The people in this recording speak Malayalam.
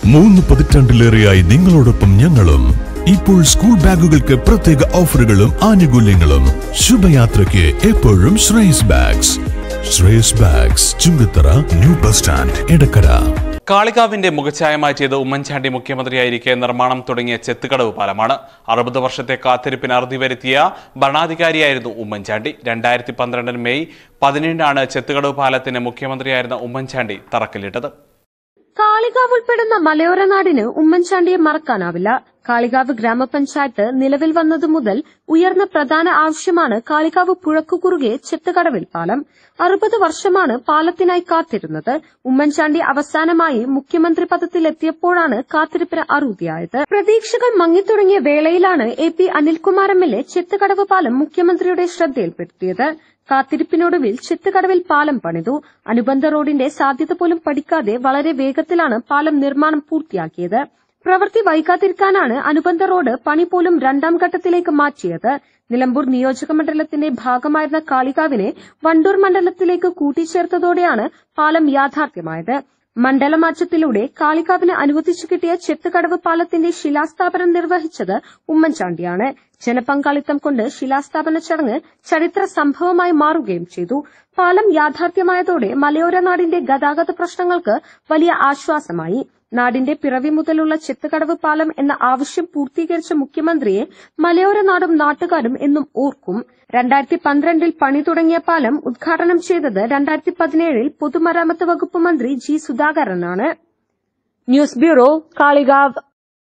മൂന്ന് പതിറ്റാണ്ടിലേറെയായി നിങ്ങളോടൊപ്പം ഞങ്ങളും ഇപ്പോൾ സ്കൂൾ ബാഗുകൾക്ക് പ്രത്യേക ഓഫറുകളും ആനുകൂല്യങ്ങളും ശുഭയാത്രയ്ക്ക് എപ്പോഴും Shreyas bags Shreyas bags Chungathara new bus stand Edakkara കാളികാവിന്റെ മുഖച്ഛായ മാറ്റിയത് ഉമ്മൻചാണ്ടി മുഖ്യമന്ത്രിയായിരിക്കെ നിർമ്മാണം തുടങ്ങിയ ചെത്തുകടവ് പാലമാണ് അറുപത് വർഷത്തെ കാത്തിരിപ്പിന് അറുതി വരുത്തിയ ഭരണാധികാരിയായിരുന്നു ഉമ്മൻചാണ്ടി രണ്ടായിരത്തി പന്ത്രണ്ടിന് മെയ് പതിനേഴിനാണ് ചെത്തുകടവ് പാലത്തിന് മുഖ്യമന്ത്രിയായിരുന്ന ഉമ്മൻചാണ്ടി തറക്കല്ലിട്ടത് കാളികാവ് ഉൾപ്പെടുന്ന മലയോര നാടിന് ഉമ്മൻചാണ്ടിയെ മറക്കാനാവില്ല കാളികാവ് ഗ്രാമപഞ്ചായത്ത് നിലവിൽ വന്നതു മുതൽ ഉയർന്ന പ്രധാന ആവശ്യമാണ് കാളികാവ് പുഴക്കു കുറുകെ ചെത്തുകടവിൽ പാലം അറുപത് വർഷമാണ് പാലത്തിനായി കാത്തിരുന്നത് ഉമ്മൻചാണ്ടി അവസാനമായി മുഖ്യമന്ത്രി പദത്തിലെത്തിയപ്പോഴാണ് കാത്തിരിപ്പിന് അറുതിയായത് പ്രതീക്ഷകൾ മങ്ങിത്തുടങ്ങിയ വേളയിലാണ് A P Anilkumar M L A Chethukadavu പാലം മുഖ്യമന്ത്രിയുടെ ശ്രദ്ധയിൽപ്പെടുത്തിയത് കാത്തിരിപ്പിനൊടുവിൽ ചിത്തുകടവിൽ പാലം പണിതു അനുബന്ധ റോഡിന്റെ സാധ്യത പോലും പഠിക്കാതെ വളരെ വേഗത്തിലാണ് പാലം നിർമ്മാണം പൂർത്തിയാക്കിയത് പ്രവൃത്തി വൈകാതിരിക്കാനാണ് അനുബന്ധ റോഡ് പണി പോലും രണ്ടാം ഘട്ടത്തിലേക്ക് മാറ്റിയത് നിലമ്പൂർ നിയോജക മണ്ഡലത്തിന്റെ ഭാഗമായിരുന്ന കാളികാവിനെ വണ്ടൂർ മണ്ഡലത്തിലേക്ക് കൂട്ടിച്ചേർത്തതോടെയാണ് പാലം യാഥാർത്ഥ്യമായത് മണ്ഡലമാറ്റത്തിലൂടെ കാളികാവിന് അനുവദിച്ചു കിട്ടിയ ചെത്തുകടവ് പാലത്തിന്റെ ശിലാസ്ഥാപനം നിർവഹിച്ചത് ഉമ്മൻചാണ്ടിയാണ് ജനപങ്കാളിത്തം കൊണ്ട് ശിലാസ്ഥാപന ചടങ്ങ് ചരിത്ര സംഭവമായി മാറുകയും ചെയ്തു പാലം യാഥാർത്ഥ്യമായതോടെ മലയോര നാടിന്റെ ഗതാഗത പ്രശ്നങ്ങൾക്ക് വലിയ ആശ്വാസമായി നാടിന്റെ പിറവി മുതലുള്ള ചെത്തുകടവ് പാലം എന്ന ആവശ്യം പൂർത്തീകരിച്ച മുഖ്യമന്ത്രിയെ മലയോര നാടും നാട്ടുകാരും എന്നും ഓർക്കും രണ്ടായിരത്തി പന്ത്രണ്ടിൽ പണി തുടങ്ങിയ പാലം ഉദ്ഘാടനം ചെയ്തത് രണ്ടായിരത്തി പതിനേഴിൽ പൊതുമരാമത്ത് വകുപ്പ് മന്ത്രി ജി സുധാകരനാണ് ന്യൂസ് ബ്യൂറോ കാളികാവ്